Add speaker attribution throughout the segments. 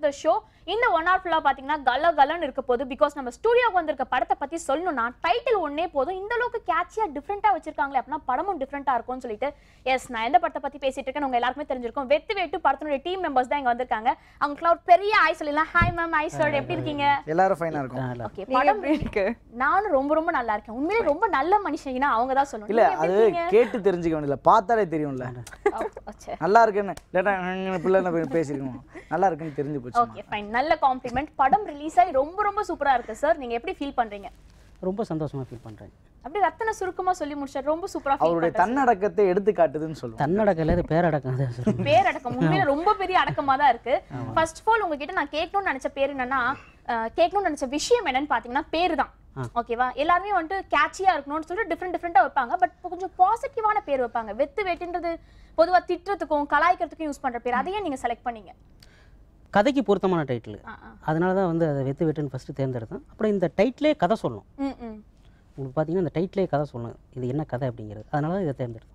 Speaker 1: To the show இந்த one hour ஃபுல்லா பாத்தீங்கன்னா கல கலன்னு இருக்க போது பிகாஸ் நம்ம ஸ்டுடியோக்கு வந்திருக்க படத்தை பத்தி சொல்லணும்னா டைட்டில் ஒன்னே போதும் இந்த அளவுக்கு கேட்சியா டிஃப்ரெண்டா வச்சிருக்காங்களே அப்படின்னா படமும் டிஃப்ரெண்டா இருக்கும்னு சொல்லிட்டு எஸ் நான் எந்த படத்தை பத்தி பேசிட்டு இருக்கேன் உங்க எல்லாருக்குமே தெரிஞ்சிருக்கும் வெத்து வெட்டு படத்தினுடைய டீம் மெம்பர்ஸ் தான் இங்க வந்திருக்காங்க அவங்களுக்குலாம் ஒரு பெரிய ஆய் சொல்லலாம் ஹாய் மேம் ஐ சார் எப்படி இருக்கீங்க
Speaker 2: எல்லாரும் ஃபைனா இருக்கும்
Speaker 1: ஓகே படம்
Speaker 3: இருக்கு
Speaker 1: நானும் ரொம்ப ரொம்ப நல்லா இருக்கேன் உண்மையிலே ரொம்ப நல்ல மனுஷங்கன்னா அவங்க தான் சொல்லணும்
Speaker 2: இல்ல
Speaker 1: நீங்க
Speaker 2: அது
Speaker 1: எப்படி இருக்கீங்க?
Speaker 2: கேட்டு தெரிஞ்சுக்க வேண்டியதில்ல பார்த்தாலே தெரியும்ல
Speaker 1: ஓ, ஓ, சரி.
Speaker 2: நல்லா இருக்குன்னு லேட்டா பிள்ளை பேசிருக்கோம் நல்லா இருக்குன்னு தெரிஞ்சு போச்சு
Speaker 1: ஓகே ஃபைன் நல்ல காம்ப்ளிமெண்ட் படம் ரிலீஸ் ஆகி ரொம்ப ரொம்ப சூப்பரா இருக்கு சார் நீங்க எப்படி ஃபீல் பண்றீங்க
Speaker 4: ரொம்ப சந்தோஷமா ஃபீல் பண்றேன்
Speaker 1: அப்படியே ரத்தன சுருக்கமா சொல்லி முடிச்சார் ரொம்ப சூப்பரா ஃபீல்
Speaker 2: அவருடைய
Speaker 1: பண்றேன்
Speaker 2: தன்னடக்கத்தை எடுத்து காட்டுதுன்னு சொல்லுவோம்
Speaker 4: தன்னடக்கம் இல்லை பேரடக்கம் தான் சார்
Speaker 1: பேர் அடக்கம் உண்மையில ரொம்ப பெரிய அடக்கமா தான் இருக்கு ஃபர்ஸ்ட் ஆஃப் ஆல் உங்ககிட்ட நான் கேட்கணும்னு நினைச்ச பேர் என்னன்னா அஹ், கேட்கணும்னு நினைச்ச விஷயம் என்னன்னு பாத்தீங்கன்னா பேரு தான் ஓகேவா எல்லாருமே வந்துட்டு கேட்சியா இருக்கணும்னு சொல்லிட்டு டிஃப்ரெண்ட் டிஃப்ரெண்டா வைப்பாங்க பட் கொஞ்சம் பாசிட்டிவான பேர் வைப்பாங்க வெத்து வெட்டுன்றது பொதுவா திட்டுறதுக்கும் கலாய்க்கிறதுக்கும் யூஸ் பண்ற பேர் அதையே நீங்க செலக்ட் பண்ணீங்க
Speaker 4: கதைக்கு பொருத்தமான டைட்டில்
Speaker 1: ஆ, ஆ.
Speaker 4: அதனால தான் வந்து அதை வெத்து வெட்டுன்னு ஃபஸ்ட்டு தேர்ந்தெடுத்தேன் அப்புறம் இந்த டைட்டிலே கதை சொல்லணும்
Speaker 1: ம் ம்
Speaker 4: உங்களுக்கு பார்த்தீங்கன்னா இந்த டைட்டிலே கதை சொல்லணும் இது என்ன கதை அப்படிங்கிறது அதனால தான் இதை தேர்ந்தெடுத்தேன்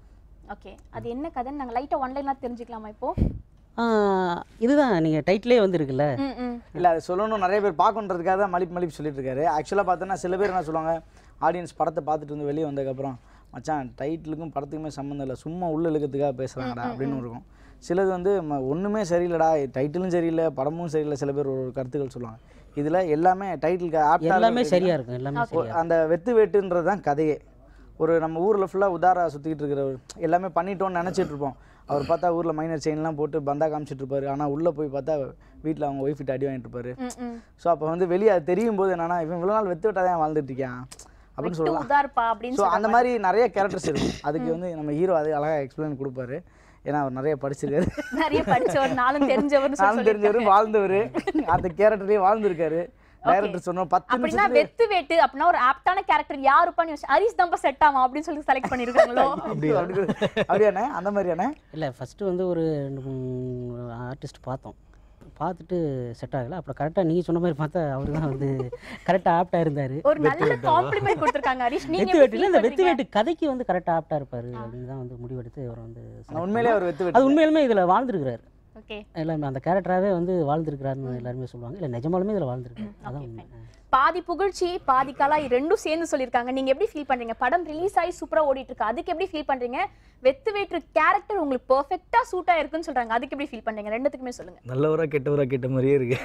Speaker 1: ஓகே அது என்ன கதைன்னு நாங்க லைட்டா ஒன்லைன்லாம் தெரிஞ்சுக்கலாமா இப்போ
Speaker 4: ஆ, இதுதான் நீங்கள் டைட்டிலே வந்து இருக்குல்ல
Speaker 1: ம் ம்
Speaker 2: இல்ல அது சொல்லணும் நிறைய பேர் பார்க்கணுன்றதுக்காக தான் மலிப் மலிப் சொல்லிட்டு இருக்காரு ஆக்சுவலாக பார்த்தோன்னா சில பேர் என்ன சொல்லுவாங்க ஆடியன்ஸ் படத்தை பார்த்துட்டு வந்து வெளியே வந்ததுக்கப்புறம் மச்சான் டைட்டிலுக்கும் படத்துக்குமே சம்மந்தம் இல்லை சும்மா உள்ள இழுக்கிறதுக்காக பேசுகிறாங்கடா அப்படின்னு இருக்கும் சிலது வந்து ம- ஒண்ணுமே சரியில்லைடா டைட்டிலும் சரியில்லை படமும் சரியில்லை சில பேர் ஒரு ஒரு கருத்துக்கள் சொல்லுவாங்க இதுல எல்லாமே டைட்டிலுக்கு
Speaker 4: எல்லாமே
Speaker 2: ஆப்டாக
Speaker 4: சரியா இருக்கும் எல்லாமே சரியா
Speaker 2: அந்த வெத்து வெட்டுன்றது தான் கதையே ஒரு நம்ம ஊரில் ஃபுல்லாக உதாரா சுற்றிக்கிட்டு இருக்கிறவர் எல்லாமே பண்ணிட்டோம்னு நினச்சிட்டு இருப்போம் அவர் பார்த்தா ஊரில் மைனர் செயின்லாம் போட்டு பந்தா காமிச்சிட்டு இருப்பாரு ஆனால் உள்ளே போய் பார்த்தா வீட்டில் அவங்க ஒய்ஃபிட்ட அடி வாங்கிட்டு இருப்பாரு
Speaker 1: ம் ம்
Speaker 2: ஸோ அப்போ வந்து வெளியே அது தெரியும் போது என்னன்னா இவன் இவ்வளோ நாள் வெத்து விட்டாதான் வாழ்ந்துட்டு இருக்கான் அப்படின்னு
Speaker 1: வெட்டு
Speaker 2: சொல்லலாம்
Speaker 1: உதார்ப்பா அப்படின்னு
Speaker 2: ஸோ
Speaker 1: சொல்ற
Speaker 2: அந்த மாதிரி நிறைய கேரக்டர்ஸ் இருக்கும் அதுக்கு வந்து நம்ம ஹீரோ அது அழகாக எக்ஸ்பிளைன் கொடுப்பாரு ஏன்னா அவர் நிறைய படிச்சிருக்காரு
Speaker 1: நிறைய படிச்சவர் நாளும் தெரிஞ்சவர்னு சொல்லி
Speaker 2: நானும் தெரிஞ்சவர் வாழ்ந்தவர் அந்த கேரக்டர்லேயே வாழ்ந்திருக்காரு டைரக்டர் சொன்னோம் பத்து
Speaker 1: அப்படின்னா
Speaker 2: நிமிஷத்துல
Speaker 1: வெத்து வேட்டு அப்படின்னா ஒரு ஆப்டான கேரக்டர் யாருப்பான்னு யோசிச்சு ஹரிஸ் தம்ப செட் ஆகும் அப்படின்னு சொல்லி செலக்ட் பண்ணிருக்காங்களோ
Speaker 2: அப்படி அப்படி அப்படியாண்ணே அந்த மாதிரியாண்ணே
Speaker 4: இல்லை ஃபஸ்ட்டு வந்து ஒரு ரெண்டு மூணு ஆர்டிஸ்ட் பார்த்தோம் பார்த்துட்டு செட் ஆகலை அப்புறம் கரெக்டாக நீங்கள் சொன்ன மாதிரி பார்த்தா அவர் தான் வந்து கரெக்டாக ஆப்டாக இருந்தார்
Speaker 1: ஒரு நல்ல காம்ப்ளிமெண்ட் கொடுத்திருக்காங்க ஹரிஷ் நீங்க
Speaker 4: வெத்து
Speaker 1: எப்படி
Speaker 4: வெட்டில
Speaker 1: feel
Speaker 4: இந்த வெத்து
Speaker 1: பண்றீங்க?
Speaker 4: வெட்டு கதைக்கு வந்து கரெக்டாக ஆப்டாக இருப்பார் அப்படின்னு தான் வந்து முடிவெடுத்து அவர் வந்து select
Speaker 2: உண்மையிலேயே அவர் வெத்து
Speaker 4: பண்ணோம்.
Speaker 2: வெட்டு
Speaker 4: அது உண்மையிலுமே இதில் வாழ்ந்துருக்கிறாரு
Speaker 1: ஓகே
Speaker 4: எல்லாருமே அந்த கேரக்டராகவே வந்து வாழ்ந்துருக்கிறாருன்னு எல்லாருமே சொல்லுவாங்க இல்லை நிஜமாலுமே இதில் வாழ்ந்துருக்காரு அதான் உண்மை
Speaker 1: பாதி புகழ்ச்சி பாதி கலாய் ரெண்டும் சேர்ந்து சொல்லியிருக்காங்க நீங்க எப்படி ஃபீல் பண்றீங்க படம் ரிலீஸ் ஆகி சூப்பரா ஓடிட்டு இருக்கு அதுக்கு எப்படி ஃபீல் பண்றீங்க வெத்து வேற்று கேரக்டர் உங்களுக்கு பெர்ஃபெக்ட்டா சூட் ஆயிருக்குன்னு சொல்றாங்க அதுக்கு எப்படி ஃபீல் பண்றீங்க ரெண்டுத்துக்குமே சொல்லுங்க
Speaker 5: நல்லவரா கெட்டவரா கேட்ட மாதிரியே இருக்கு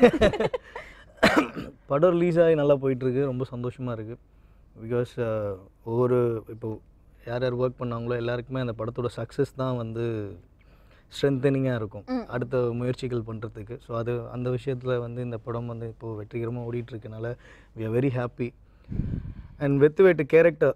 Speaker 5: படம் ரிலீஸ் ஆகி நல்லா போயிட்டுருக்கு ரொம்ப சந்தோஷமாக இருக்குது பிகாஸ் ஒவ்வொரு இப்போ யார் யார் ஒர்க் பண்ணாங்களோ எல்லாருக்குமே அந்த படத்தோட சக்ஸஸ் தான் வந்து ஸ்ட்ரென்தனிங்காக இருக்கும் அடுத்த முயற்சிகள் பண்ணுறதுக்கு ஸோ அது அந்த விஷயத்தில் வந்து இந்த படம் வந்து இப்போது வெற்றிகரமாக ஓடிட்டு இருக்கனால we are very happy and வெத்து வெட்டு கேரக்டர்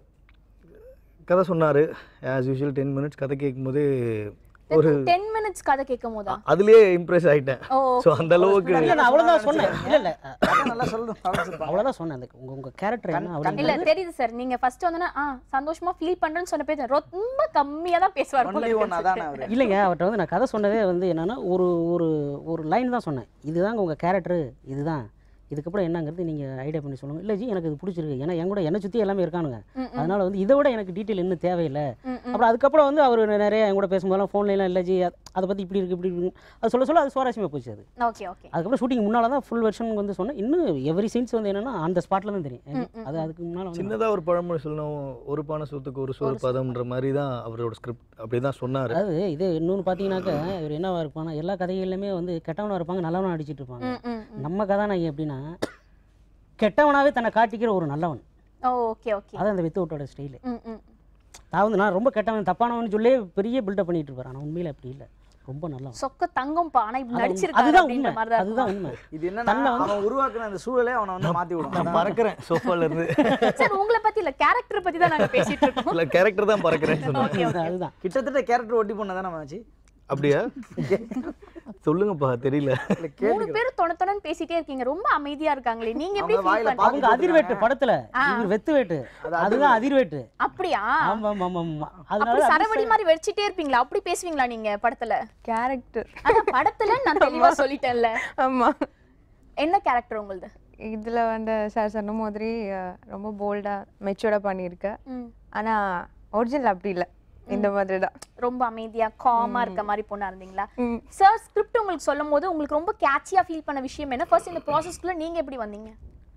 Speaker 5: கதை சொன்னார் ஆஸ் யூஷுவல் டென் மினிட்ஸ் கதை கேட்கும்போது ஒரு
Speaker 1: டென் மினிட்ஸ் கதை கேட்கும் போதா
Speaker 5: அதுலேயே இம்ப்ரெஸ் ஆகிட்டேன்
Speaker 1: ஓ
Speaker 5: ஸோ அந்த அளவுக்கு
Speaker 4: இல்லை நான் அவ்வளோதான் சொன்னேன் இல்லை இல்லை
Speaker 2: அதான் நல்லா சொல்லணும் ஆரம்பிச்சிருப்பாங்க.
Speaker 4: அவ்வளோதான் சொன்னேன் அந்த உங்கள் உங்கள் கேரக்டர் என்ன அவ்வளோ
Speaker 1: இல்ல தெரியுது சார் நீங்க ஃபர்ஸ்ட் வந்தோன்னா ஆ சந்தோஷமா ஃபீல் பண்றேன்னு சொன்ன பேர் ரொம்ப கம்மியா தான் பேசுவார் போல
Speaker 2: Only
Speaker 1: இருக்கு
Speaker 2: one அதானே அவரு
Speaker 4: இல்லைங்க அவர்கிட்ட வந்து நான் கதை சொன்னதே வந்து என்னன்னா ஒரு ஒரு ஒரு லைன் தான் சொன்னேன் இதுதாங்க உங்கள் கேரக்டரு இதுதான் இதுக்கப்புறம் என்னங்கிறது நீங்கள் ஐடியா பண்ணி சொல்லுங்க இல்லை ஜி எனக்கு இது பிடிச்சிருக்கு ஏன்னா என் கூட என்னை சுற்றி எல்லாமே இருக்கானுங்க அதனால வந்து இதை விட எனக்கு டீட்டெயில் இன்னும் தேவையில்லை அப்புறம் அதுக்கப்புறம் வந்து அவர் நிறைய என் கூட பேசும்போதெல்லாம் ஃபோன்லாம் இல்லை ஜி அ- அதை பற்றி இப்படி இருக்குது இப்படி இருக்கு அது சொல்ல சொல்ல அது சுவாரஸ்யமாக போச்சு அது
Speaker 1: ஓகே ஓகே
Speaker 4: அதுக்கப்புறம் ஷூட்டிங் முன்னால் தான் ஃபுல் வெர்ஷன் வந்து சொன்னேன் இன்னும் எவ்ரி சீன்ஸ் வந்து என்னன்னா அந்த ஸ்பாட்டில் தான் தெரியும் எனக்கு. அது அதுக்கு முன்னால் வந்து
Speaker 5: சின்னதாக ஒரு பழமொழி சொல்லணும் ஒரு பானை சொத்துக்கு ஒரு சோறு பதம்ன்ற மாதிரி தான் அவரோட ஸ்கிரிப்ட் அப்படி தான் சொன்னார்
Speaker 4: அதாவது இது இன்னொன்று பார்த்தீங்கன்னாக்கா இவர் என்னவா இருப்பானா எல்லா கதைகள்லையுமே வந்து கெட்டவனாக இருப்பாங்க நல்லவனாக அடிச்சிட்டு இருப்பாங்க
Speaker 1: ம் ம்
Speaker 4: நம்ம கதாநாயகி எப்படின்னா கெட்டவனாவே தன்னை காட்டிக்கிற ஒரு நல்லவன்
Speaker 1: ஓ ஓகே ஓகே
Speaker 4: அது அந்த வித்தவுட்டோட ஸ்டைலு
Speaker 1: ம் ம்
Speaker 4: நான் வந்து நான் ரொம்ப கெட்டவன் தப்பானவன் சொல்லி பெரிய பில்டப் பண்ணிட்டு இருப்பார் ஆனால் உண்மையில் அப்படி இல்லை ரொம்ப நல்லவன்
Speaker 1: சொக்க தங்கம்பா ஆனா இப்படி
Speaker 4: அது உண்மை.
Speaker 1: நடிச்சிருக்காரு
Speaker 4: அதுதான்
Speaker 1: அப்படின்ற
Speaker 4: உண்மை
Speaker 1: மாதிரி தான்
Speaker 4: அதுதான் உண்மை
Speaker 2: இது என்னன்னா அவன் உருவாக்குன அந்த சூழலே அவனை வந்து மாத்தி விடும்
Speaker 5: நான் பறக்கிறேன் சோஃபால இருந்து
Speaker 1: சார் உங்களை பத்தி இல்ல கேரக்டர் பத்தி தான் நாங்க பேசிட்டு இருக்கோம்
Speaker 5: இல்லை கேரக்டர் தான் பறக்கிறேன்னு சொன்னேன்
Speaker 4: அதுதான், அதுதான்
Speaker 2: கிட்டத்தட்ட கேரக்டர் ஒட்டி பண்ண தானே ஆச்சு
Speaker 5: அப்படியா சொல்லுங்கப்பா தெரியல
Speaker 2: இல்ல
Speaker 1: மூணு பேரும் தொண தொணன்னு பேசிட்டே இருக்கீங்க ரொம்ப அமைதியா இருக்காங்களே நீங்க எப்படி
Speaker 2: அவங்க
Speaker 1: ஃபீல்
Speaker 2: வாயில
Speaker 1: பண்றீங்க
Speaker 4: அவங்க அதிர்வேட்டு படத்துல இவர் வெத்து வேட்டு அதுதான் அதிர்வேட்டு
Speaker 1: அப்படியா
Speaker 4: ஆமா ஆமா ஆமா ஆமா
Speaker 1: அப்படி
Speaker 4: அதனால
Speaker 1: சரவடி மாதிரி வெடிச்சிட்டே இருப்பீங்களா அப்படி பேசுவீங்களா நீங்க படத்துல
Speaker 3: கேரக்டர்
Speaker 1: ஆனா படத்துல நான் தெளிவா சொல்லிட்டேன்ல
Speaker 3: ஆமா
Speaker 1: என்ன கேரக்டர் உங்களுது
Speaker 3: இதுல வந்து சார் சொன்ன மாதிரி அஹ், ரொம்ப போல்டா மெச்சூர்டா பண்ணியிருக்கேன்
Speaker 1: ம்.
Speaker 3: ஆனா ஒரிஜினல் அப்படி இல்லை இந்த மாதிரி தான்
Speaker 1: ரொம்ப அமைதியா காமா இருக்க மாதிரி பொண்ணா இருந்தீங்களா
Speaker 3: ம்.
Speaker 1: சார் ஸ்கிரிப்ட் உங்களுக்கு சொல்லும் போது உங்களுக்கு ரொம்ப கேட்சியா ஃபீல் பண்ண விஷயம் என்ன ஃபர்ஸ்ட் இந்த ப்ராசஸ்க்குள்ள நீங்க எப்படி வந்தீங்க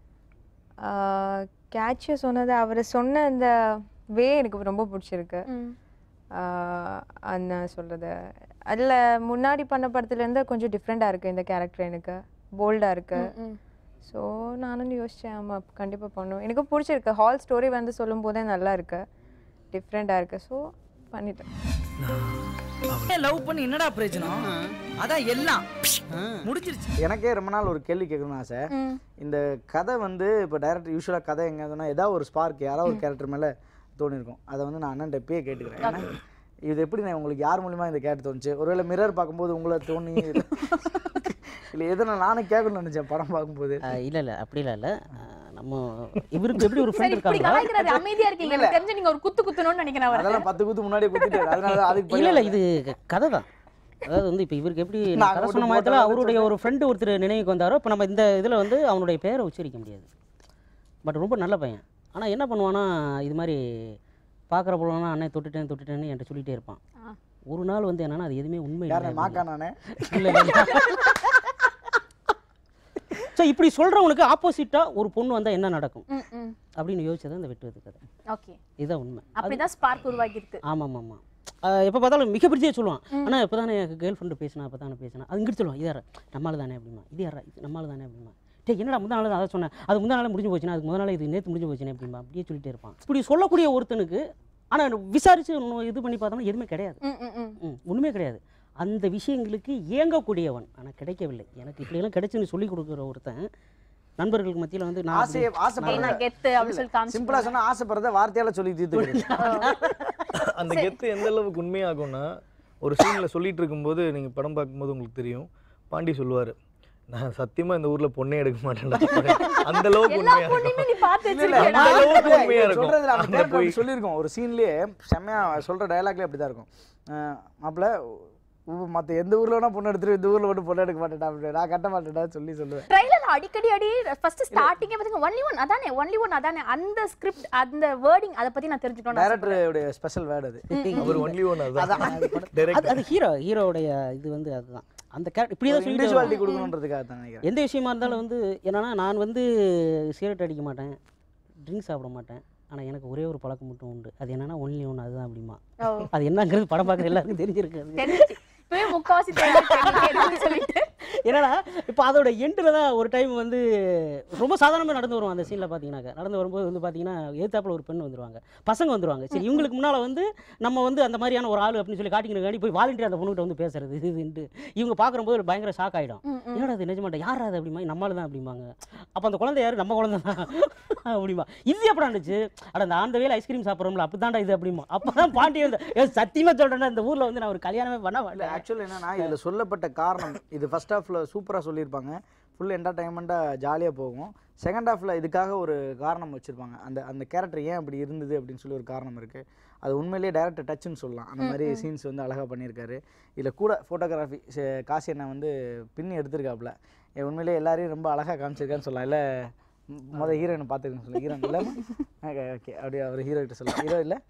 Speaker 3: கேட்சியாக சொன்னது அவர் சொன்ன அந்த வே எனக்கு ரொம்ப பிடிச்சிருக்கு
Speaker 1: ம்.
Speaker 3: ஆஹ் அந்த சொல்கிறது அதில் முன்னாடி பண்ண படத்துலேருந்து கொஞ்சம் டிஃப்ரெண்ட்டாக இருக்குது இந்த கேரக்டர் எனக்கு போல்டாக இருக்குது
Speaker 1: ம்.
Speaker 3: ஸோ நானும் யோசித்தேன் ஆமாம் கண்டிப்பாக பண்ணும் எனக்கு பிடிச்சிருக்கு ஹால் ஸ்டோரி வந்து சொல்லும் போதே நல்லா இருக்கு டிஃப்ரெண்ட்டாக இருக்குது ஸோ பண்ணிட்டேன்
Speaker 6: லவ் பண்ணி என்னடா பிரயோஜனம் அதான் எல்லாம் முடிஞ்சிருச்சு
Speaker 2: எனக்கே ரொம்ப நாள் ஒரு கேள்வி கேட்கணும்னு ஆசை
Speaker 1: ம்.
Speaker 2: இந்த கதை வந்து இப்போ டைரக்டர் யூஸ்வலாக கதை எங்கன்னா ஏதாவது ஒரு ஸ்பார்க் யாராவது ஒரு கேரக்டர் மேலே தோணிருக்கும் அதை வந்து நான் அண்ணன் எப்பயே கேட்டுக்கிறேன் ஏன்னா, இது எப்படி நான் உங்களுக்கு யார் மூலியமா இந்த கேரக்டர் தோணுச்சு ஒருவேளை மிரர் பார்க்கும்போது உங்களை தோணி இல்லை எதனா நானும் கேட்கணும்னு நினச்சேன் படம் பார்க்கும்போது
Speaker 4: இல்லை இல்லை அப்படிலாம் இல்லை நம்ம இவருக்கு எப்படி ஒரு
Speaker 1: சரி
Speaker 4: ஃப்ரெண்ட்
Speaker 1: இப்படி
Speaker 4: இருக்காங்க
Speaker 1: கலாய்க்கிறாரு அமைதியா இருக்கீங்க எனக்கு தெரிஞ்சு நீங்க ஒரு குத்து குத்தணும்னு நினைக்கிறேன் அவரை.
Speaker 2: அதெல்லாம் பத்து குத்து முன்னாடியே குத்திட்டாரு அதனால தான் அதுக்கு
Speaker 4: இல்லை இல்லை
Speaker 2: பழி
Speaker 4: இது க- கதை தான் அதாவது வந்து இப்போ இவருக்கு எப்படி
Speaker 2: நான்
Speaker 4: நான் கதை
Speaker 2: போட்டு
Speaker 4: சொன்ன மாதிரி
Speaker 2: போட்டேன்
Speaker 4: அவருடைய ஒரு ஃப்ரெண்டு ஒருத்தர் நினைவுக்கு வந்தாரோ இப்போ நம்ம இந்த இதில் வந்து அவனுடைய பேரை உச்சரிக்க முடியாது பட் ரொம்ப நல்ல பையன் ஆனால் என்ன பண்ணுவான்னா இது மாதிரி பார்க்குற போலனா அண்ணன் தொட்டுட்டேன் தொட்டுட்டேன்னு என்கிட்ட சொல்லிட்டே இருப்பான்
Speaker 1: ஆ.
Speaker 4: ஒரு நாள் வந்து என்னன்னா அது எதுவுமே உண்மை
Speaker 2: யார் மாக்கா நானே
Speaker 4: இல்லை ஸோ இப்படி சொல்கிறவங்களுக்கு ஆப்போசிட்டாக ஒரு பொண்ணு வந்தால் என்ன நடக்கும்
Speaker 1: ம், ம்.
Speaker 4: அப்படின்னு யோசிச்சது அந்த வெட்டுவது கதை
Speaker 1: ஓகே
Speaker 4: இதுதான் உண்மை
Speaker 1: அப்படிதான் ஸ்பார்க் உருவாகி இருக்கு
Speaker 4: ஆமாம் ஆமாம் எப்போ பார்த்தாலும் மிகப்பெரிய சொல்லுவான் ஆனால் இப்போ தானே எனக்கு கேர்ள் ஃப்ரெண்டு பேசினா அப்போ தானே பேசினா அது இங்கிட்டு சொல்லுவான் இது யாரா நம்மளால தானே அப்படிமா இது யாரா இது நம்மளால தானே அப்படிமா டே என்னடா முந்தா நாள் அதை சொன்னேன் அது முந்தா நாள் முடிஞ்சு போச்சுன்னா அதுக்கு முத நாள் இது நேற்று முடிஞ்சு போச்சுனே அப்படிமா அப்படியே சொல்லிட்டே இருப்பான் இப்படி சொல்லக்கூடிய ஒருத்தனுக்கு ஆனால் விசாரித்து இது பண்ணி பார்த்தோம்னா எதுவுமே கிடையாது
Speaker 1: ம், ம், ம்.
Speaker 4: ம் ஒன்றுமே கிடையாது அந்த விஷயங்களுக்கு ஏங்கக்கூடியவன் ஆனால் கிடைக்கவில்லை எனக்கு இப்படியெல்லாம் கிடைச்சுன்னு சொல்லி கொடுக்குற ஒருத்தன் நண்பர்களுக்கு மத்தியில் வந்து நான் அப்படி-
Speaker 2: ஆசையை
Speaker 1: ஏய்,
Speaker 2: ஆசைப்படுற
Speaker 1: நான் கெத்து அப்படின்னு சொல்லி காமிச்சு
Speaker 2: சிம்பிளா சொன்னா ஆசைப்படுறத வார்த்தையால சொல்லி தீர்த்துக்கிறேன்
Speaker 5: அந்த கெத்து எந்த அளவுக்கு உண்மையாகும்னா ஒரு சீனில் சொல்லிட்டு இருக்கும்போது நீங்கள் படம் பார்க்கும்போது உங்களுக்கு தெரியும் பாண்டி சொல்லுவார் நான் சத்தியமா இந்த ஊர்ல பொண்ணே எடுக்க மாட்டேன்டா அந்த அளவுக்கு
Speaker 1: எல்லா
Speaker 5: உண்மையா
Speaker 1: பொண்ணுமே
Speaker 5: இருக்கும்
Speaker 1: நீ பார்த்து
Speaker 2: இல்ல, இல்ல,
Speaker 1: வச்சிருக்கேடா
Speaker 5: அந்த அளவுக்கு உண்மையா
Speaker 2: இல்ல,
Speaker 5: இருக்கும்.
Speaker 2: சொல்றதுல அந்த
Speaker 5: அங்க
Speaker 2: character
Speaker 5: போய்
Speaker 2: அப்படி சொல்லியிருக்கோம் ஒரு சீன்லயே செம்மையா சொல்ற டயலாக்ல அப்படி தான் இருக்கும் மாப்பிள்ள மற்ற எந்த ஊர்ல வேணா பொண்ணு எடுத்துட்டு இந்த ஊர்ல மட்டும் பொண்ணு எடுக்க மாட்டேன்டா அப்படி நான் கட்ட மாட்டேன்டா சொல்லி சொல்லுவேன்
Speaker 1: ட்ரைலர்ல அடிக்கடி அடி ஃபர்ஸ்ட் ஸ்டார்டிங்கே பாத்தீங்க ஒன்லி ஒன் அதானே ஒன்லி ஒன் அதானே அந்த ஸ்கிரிப்ட் அந்த வேர்டிங் அத பத்தி நான் தெரிஞ்சுக்கணும்
Speaker 2: டைரக்டருடைய ஸ்பெஷல் வேர்டு அது
Speaker 5: அவர் ஒன்லி ஒன் அதான்
Speaker 4: அது
Speaker 5: டைரக்ட்
Speaker 4: அது ஹீரோ ஹீரோவுடைய இது வந்து அதுதான் அந்த கேரக்டர் இப்படி தான் சொல்லிட்டு
Speaker 2: இண்டிவிஜுவாலிட்டி கொடுக்கணுன்றதுக்காக தான் நினைக்கிறேன்
Speaker 4: எந்த விஷயமா இருந்தாலும் வந்து என்னன்னா நான் வந்து சிகரெட் அடிக்க மாட்டேன் ட்ரிங்க்ஸ் சாப்பிட மாட்டேன் ஆனால் எனக்கு ஒரே ஒரு பழக்கம் மட்டும் உண்டு அது என்னன்னா ஒன்லி ஒன்று அதுதான் அப்படிமா
Speaker 1: ஓ
Speaker 4: அது என்னங்கிறது படம் பார்க்குற எல்லாருக்கும் தெரிஞ்சிருக்கு அது.
Speaker 1: தெரிஞ்சு இப்பவே முக்காவாசி தெரிஞ்சு சொல்லிட்டு
Speaker 4: என்னன்னா இப்போ அதோட எண்டில் தான் ஒரு டைம் வந்து ரொம்ப சாதாரணமாக நடந்து வரும் அந்த சீனில் பார்த்தீங்கன்னாக்க நடந்து வரும்போது வந்து பார்த்தீங்கன்னா எதிர்த்தாப்புல ஒரு பெண் வந்துருவாங்க பசங்க வந்துருவாங்க சரி இவங்களுக்கு முன்னால் வந்து நம்ம வந்து அந்த மாதிரியான ஒரு ஆள் அப்படின்னு சொல்லி காட்டிக்கிறக்காண்டி போய் வாலண்டியர் அந்த பொண்ணுகிட்ட வந்து பேசுறது இது இதுன்ட்டு இவங்க பார்க்கும்போது ஒரு பயங்கர ஷாக் ஆகிடும்
Speaker 1: ம், ம்.
Speaker 4: என்னடா அது நிஜமாட்டா யார் அது அப்படிமா நம்மளால தான் அப்படிம்பாங்க அப்போ அந்த குழந்தை யார் நம்ம குழந்தை தான் அப்படிமா இது எப்படி இருந்துச்சு அட அந்த ஆந்த வேலை ஐஸ்கிரீம் சாப்பிட்றோம்ல அப்படி தாண்டா இது அப்படிமா அப்போ தான் பாண்டி வந்து ஏ சத்தியமாக சொல்கிறேன்னா இந்த ஊரில் வந்து நான் ஒரு கல்யாணமே பண்ண
Speaker 2: இல்ல
Speaker 4: மாட்டேன்
Speaker 2: ஆக்சுவல் என்னன்னா இதுல சொல்லப்பட்ட காரணம் இது ஃபர்ஸ்ட் ஹாஃப்ல சூப்பரா சொல்லியிருப்பாங்க ஃபுல் என்டர்டைன்மெண்ட்டாக ஜாலியா போகும் செகண்ட் ஹாஃப்ல இதுக்காக ஒரு காரணம் வச்சிருப்பாங்க அந்த அந்த கேரக்டர் ஏன் அப்படி இருந்தது அப்படின்னு சொல்லி ஒரு காரணம் இருக்கு அது உண்மையிலேயே டேரக்டர் டச்சுன்னு சொல்லலாம் அந்த மாதிரி சீன்ஸ் வந்து அழகா பண்ணியிருக்காரு இதில் கூட ஃபோட்டோகிராஃபி காசி அண்ணன் வந்து பின்னி எடுத்திருக்காப்புல ஏ, உண்மையிலேயே எல்லாரையும் ரொம்ப அழகா காமிச்சிருக்கான்னு சொல்லலாம் இல்லை முத ஹீரோயினை பார்த்துருக்கேன்னு சொல்லி ஹீரோயின் இல்லை ஓகே ஓகே அப்படியே அவர் ஹீரோ கிட்ட சொல்லலாம் ஹீரோ இல்லை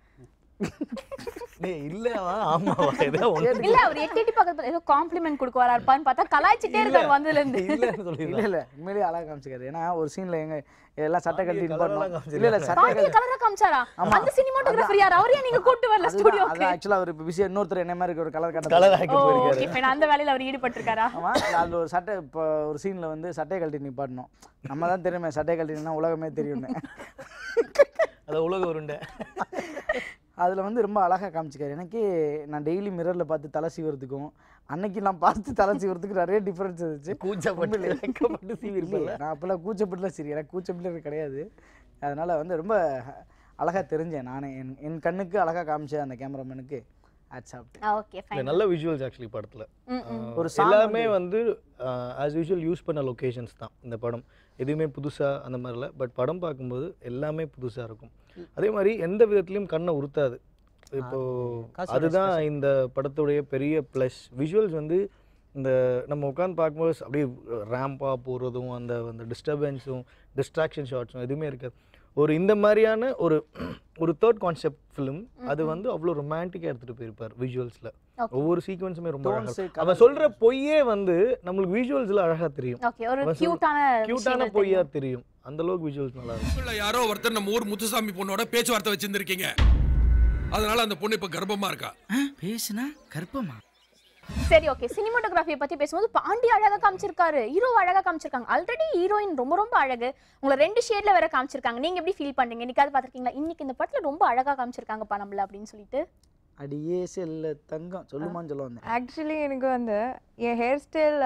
Speaker 5: டேய் இல்லவா ஆமாவா ஏதோ ஒண்ணு
Speaker 1: இல்ல அவர் எட்டி எட்டி பக்கத்துல ஏதோ காம்ப்ளிமெண்ட் கொடுக்க வரா இருப்பான்னு பார்த்தா கலாய்ச்சிட்டே இருக்காரு வந்ததுல இருந்து
Speaker 5: இல்லன்னு சொல்லி
Speaker 2: இல்ல இல்ல உண்மையிலேயே அழகா காமிச்சிக்காரு ஏன்னா ஒரு சீன்ல எங்க எல்லாம் சட்டை கழட்டி
Speaker 5: பாண்டிய
Speaker 2: நிப்பாட்டணும்.
Speaker 5: கலர்லாம்
Speaker 2: இல்ல இல்ல சட்டை
Speaker 1: பாண்டிய கலரா காமிச்சாரா அந்த சினிமாட்டோகிராஃபர் யார் அவரையா நீங்க கூட்டு வரல
Speaker 2: அதுதான்
Speaker 1: ஸ்டுடியோக்கு
Speaker 2: அதான் ஆக்சுவலா அவர் இப்போ பிஸியா இன்னொருத்தர் என்ன மாதிரி ஒரு கலர் கட்ட
Speaker 5: கலர் ஆக்கி
Speaker 1: ஓ
Speaker 5: போயிருக்காரு
Speaker 1: இப்ப நான் அந்த வேலையில அவர் ஈடுபட்டிருக்காரா
Speaker 2: ஆமா அதுல ஒரு சட்டை இப்போ ஒரு சீன்ல வந்து சட்டையை கழட்டி நிப்பாட்டணும் நம்ம தான் தெரியுமே சட்டையை கழட்டினா உலகமே தெரியும்னு
Speaker 5: அத உலக உருண்டை
Speaker 2: அதுல வந்து ரொம்ப அழகா காமிச்சிக்காரு எனக்கு நான் டெய்லி மிரர்ல பார்த்து தலை சீவறதுக்கும் அன்னைக்கு நான் பார்த்து தலை சீவறதுக்கு நிறைய டிஃபரன்ஸ் இருந்துச்சு
Speaker 5: கூச்சப்பட்டு வெக்கப்பட்டு சீவி
Speaker 2: இல்லையே, நான் அப்பெல்லாம் கூச்சப்பட்டுலாம் சரி எனக்கு கூச்சப்பட்டு கிடையாது அதனால வந்து ரொம்ப அழகா தெரிஞ்சேன் நானே என் என் கண்ணுக்கு அழகா காமிச்சேன் அந்த கேமராமேனுக்கு ஆட் சாப்பிட்டு
Speaker 1: ஓகே
Speaker 5: இல்ல,
Speaker 1: ஃபைன்
Speaker 5: நல்ல விஷுவல்ஸ் ஆக்சுவலி படத்துல
Speaker 2: ஒரு
Speaker 5: ஆஹ்
Speaker 2: song
Speaker 5: எல்லாமே வந்து ஆஸ் யூஷுவல் யூஸ் பண்ண லொகேஷன்ஸ் தான் இந்த படம் எதுவுமே புதுசா அந்த மாதிரி இல்லை பட் படம் பார்க்கும்போது எல்லாமே புதுசா இருக்கும் அதே மாதிரி எந்த விதத்துலயும் கண்ணை உறுத்தாது இப்போ
Speaker 4: காசு
Speaker 5: அதுதான் இந்த படத்துடைய பெரிய ப்ளஸ் விஷுவல்ஸ் வந்து இந்த நம்ம உட்காந்து பார்க்கும்போது அப்படியே ரேம்பாக போகிறதும் அந்த அந்த டிஸ்டர்பன்ஸும் டிஸ்ட்ராக்ஷன் ஷாட்ஸும் எதுவுமே இருக்காது ஒரு இந்த மாதிரியான ஒரு ஒரு தேர்ட் கான்செப்ட் ஃபிலிம் அது வந்து அவ்வளோ ரொமான்டிக்காக எடுத்துகிட்டு போயிருப்பார் விஷுவல்ஸில்
Speaker 1: Okay.
Speaker 5: ஒவ்வொரு சீக்வன்ஸுமே ரொம்ப
Speaker 2: Tones,
Speaker 5: அழகா
Speaker 2: colours.
Speaker 5: அவன் சொல்கிற பொய்யே வந்து நம்மளுக்கு விஷுவல்ஸில் அழகாக தெரியும்
Speaker 1: ஓகே ஒரு
Speaker 5: அவன் சொல்-
Speaker 1: கியூட்டான
Speaker 5: க்யூட்டான பொய்யா தெரியும் அந்த அளவுக்கு விஷுவல்ஸ் நல்லா இருக்கும்
Speaker 7: உள்ள யாரோ ஒருத்தர் நம்ம ஊர் முத்துசாமி பொண்ணோட பேச்சுவார்த்தை வச்சிருந்திருக்கீங்க அதனால அந்த பொண்ணு இப்ப கர்ப்பமா இருக்கா
Speaker 6: பேசுனா கற்பமா
Speaker 1: சரி ஓகே சினிமாட்டோகிராஃபியை பத்தி பேசும்போது பாண்டி அழகா காமிச்சிருக்காரு ஹீரோ அழகா காமிச்சிருக்காங்க ஆல்ரெடி ஹீரோயின் ரொம்ப ரொம்ப அழகு உங்களை ரெண்டு ஷேட்ல வேற காமிச்சிருக்காங்க நீங்க எப்படி ஃபீல் பண்றீங்க இன்னைக்காவது பாத்திருக்கீங்களா இன்னைக்கு இந்த படத்துல ரொம்ப அழகா காமிச்சிருக்காங்கப்பா நம்மள அப்படின்னு சொல்லிட்டு
Speaker 2: அடியே செல்ல தங்கம் சொல்லுமான்னு சொல்ல வந்தேன்
Speaker 3: ஆக்சுவலி எனக்கு வந்து என் ஹேர் ஸ்டைல்